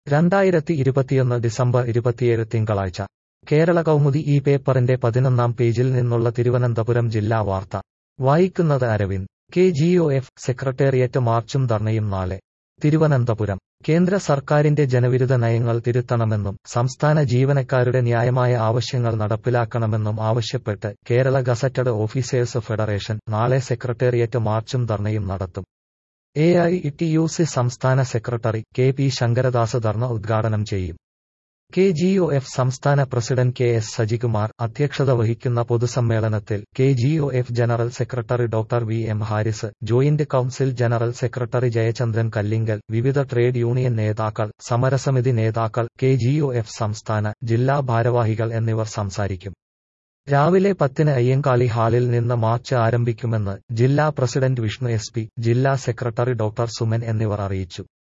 രണ്ടായിരത്തി ഇരുപത്തിയൊന്ന് ഡിസംബർ ഇരുപത്തിയേഴ് തിങ്കളാഴ്ച കേരള കൗമുദി ഈ പേപ്പറിന്റെ പതിനൊന്നാം പേജിൽ നിന്നുള്ള തിരുവനന്തപുരം ജില്ലാ വാർത്ത വായിക്കുന്നത് Aravind K G O F secretariat മാർച്ചും ധർണയും നാളെ തിരുവനന്തപുരം കേന്ദ്ര സർക്കാരിന്റെ ജനവിരുദ്ധ നയങ്ങൾ തിരുത്തണമെന്നും സംസ്ഥാന ജീവനക്കാരുടെ ന്യായമായ ആവശ്യങ്ങൾ നടപ്പിലാക്കണമെന്നും ആവശ്യപ്പെട്ട് കേരള ഗസറ്റഡ് ഓഫീസേഴ്സ് ഫെഡറേഷൻ നാളെ സെക്രട്ടേറിയറ്റ് മാർച്ചും ധർണയും നടത്തും A I T U C സംസ്ഥാന secretary K P Sankaradas dharna ഉദ്ഘാടനം ചെയ്യും കെ ജി ഒ എഫ് സംസ്ഥാന പ്രസിഡന്റ് കെ എസ് സജികുമാർ അധ്യക്ഷത വഹിക്കുന്ന പൊതുസമ്മേളനത്തിൽ K G O F general secretary doctor V M Haris joint council general secretary Jayachandran Kallinkal വിവിധ ട്രേഡ് യൂണിയൻ നേതാക്കൾ സമരസമിതി നേതാക്കൾ കെ ജി ഒ എഫ് സംസ്ഥാന ജില്ലാ ഭാരവാഹികൾ എന്നിവർ സംസാരിക്കും രാവിലെ പത്തിന് അയ്യങ്കാളി ഹാളിൽ നിന്ന് മാർച്ച് ആരംഭിക്കുമെന്ന് ജില്ലാ പ്രസിഡന്റ് വിഷ്ണു എസ് പി ജില്ലാ സെക്രട്ടറി ഡോക്ടർ സുമൻ എന്നിവർ അറിയിച്ചു